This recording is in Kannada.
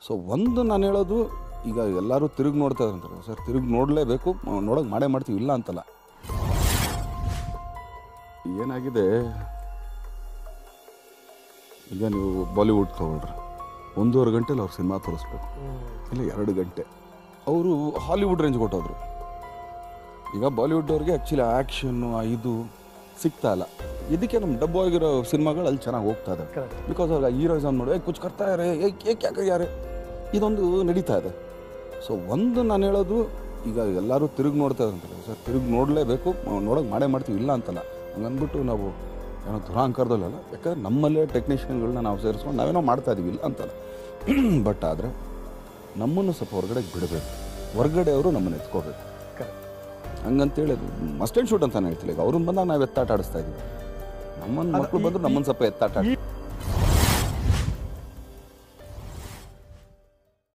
ಸೊ ಒಂದು ನಾನು ಹೇಳೋದು ಈಗ ಎಲ್ಲರೂ ತಿರುಗಿ ನೋಡ್ತಾ ಇದ್ರಂತಾರೆ ಸರ್ ತಿರುಗಿ ನೋಡಲೇಬೇಕು ನೋಡೋಕೆ ಮಾಡೇ ಮಾಡ್ತೀವಿ ಇಲ್ಲ ಅಂತಲ್ಲ ಏನಾಗಿದೆ ಈಗ ನೀವು ಬಾಲಿವುಡ್ ತೊಗೊಳ್ರಿ ಒಂದೂವರೆ ಗಂಟೆಲಿ ಅವ್ರು ಸಿನಿಮಾ ತೋರಿಸ್ಬೇಕು ಇಲ್ಲ ಎರಡು ಗಂಟೆ ಅವರು ಹಾಲಿವುಡ್ ರೇಂಜ್ ಕೊಟ್ಟೋದ್ರು ಈಗ ಬಾಲಿವುಡ್ ಅವ್ರಿಗೆ ಆ್ಯಕ್ಚುಲಿ ಆ್ಯಕ್ಷನ್ನು ಇದು ಸಿಗ್ತಾ ಇಲ್ಲ ಇದಕ್ಕೆ ನಮ್ಮ ಡಬ್ಬು ಆಗಿರೋ ಸಿನಿಮಾಗಳು ಅಲ್ಲಿ ಚೆನ್ನಾಗಿ ಹೋಗ್ತಾ ಇದೆ Correct. ಬಿಕಾಸ್ ಅವ್ರಿಗೆ ಹೀರೋಯಿಸಮ್ ನೋಡಿ ಏ ಕುಚ್ ಕರ್ತಾ ಯಾರೇ ಏ ಏಕೆ ಯಾಕೆ ಯಾರೆ ಇದೊಂದು ನಡೀತಾ ಇದೆ ಸೊ ಒಂದು ನಾನು ಹೇಳೋದು ಈಗ ಎಲ್ಲರೂ ತಿರುಗಿ ನೋಡ್ತಾ ಇದ್ರಂತಾರೆ ಸರ್ ತಿರುಗಿ ನೋಡಲೇಬೇಕು ನೋಡೋಕೆ ಮಾಡೇ ಮಾಡ್ತೀವಿ ಇಲ್ಲ ಅಂತಲ್ಲ ಹಂಗಂದ್ಬಿಟ್ಟು ನಾವು ಏನೋ ದುರಾಂಕಾರದಲ್ಲಲ್ಲ ಯಾಕಂದ್ರೆ ನಮ್ಮಲ್ಲೇ ಟೆಕ್ನಿಷಿಯನ್ಗಳನ್ನ ನಾವು ಸೇರಿಸ್ಕೊಂಡು ನಾವೇನೋ ಮಾಡ್ತಾ ಇದೀವಿ ಇಲ್ಲ ಅಂತಲ್ಲ ಬಟ್ ಆದರೆ ನಮ್ಮನ್ನು ಸ್ವಲ್ಪ ಹೊರಗಡೆ ಬಿಡಬೇಕು ಹೊರಗಡೆ ಅವರು ನಮ್ಮನ್ನು ಎತ್ಕೋಬೇಕು ಕರೆಕ್ಟ್ ಹಂಗಂತೇಳಿ ಅದು ಮಸ್ಟ್ ಆ್ಯಂಡ್ ಶೂಟ್ ಅಂತ ನಾನು ಹೇಳ್ತಿಲ್ಲ ಈಗ ಅವ್ರನ್ನ ಬಂದಾಗ ನಾವು ಎತ್ತಾಟ ಆಡಿಸ್ತಾ ಇದೀವಿ ನಮ್ಮನ್ನು ಮಕ್ಕಳು ಬಂದ್ರು ನಮ್ಮನ್ನು ಸ್ವಲ್ಪ ಎತ್ತಾಟ ಆಡಿ ಈ